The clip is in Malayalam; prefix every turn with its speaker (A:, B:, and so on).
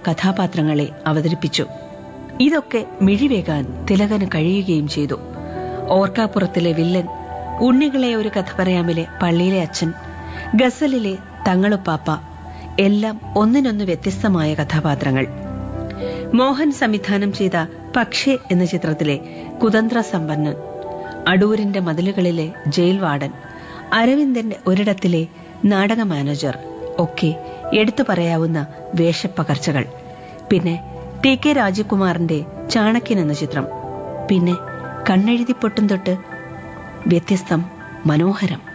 A: കഥാപാത്രങ്ങളെ അവതരിപ്പിച്ചു ഇതൊക്കെ മിഴിവേകാൻ തിലകന് കഴിയുകയും ചെയ്തു ഓർക്കാപ്പുറത്തിലെ വില്ലൻ ഉണ്ണികളെ ഒരു കഥ പറയാമിലെ പള്ളിയിലെ അച്ഛൻ ഗസലിലെ തങ്ങളുപ്പാപ്പ എല്ലാം ഒന്നിനൊന്ന് വ്യത്യസ്തമായ കഥാപാത്രങ്ങൾ മോഹൻ സംവിധാനം ചെയ്ത പക്ഷേ എന്ന ചിത്രത്തിലെ കുതന്ത്ര സമ്പന്നൻ അടൂരിന്റെ മതിലുകളിലെ ജയിൽ വാർഡൻ അരവിന്ദന്റെ ഒരിടത്തിലെ നാടക മാനേജർ ഒക്കെ എടുത്തു പറയാവുന്ന വേഷപ്പകർച്ചകൾ പിന്നെ ടി കെ രാജകുമാറിന്റെ ചാണക്യൻ എന്ന ചിത്രം പിന്നെ കണ്ണെഴുതി പൊട്ടും തൊട്ട് വ്യത്യസ്തം മനോഹരം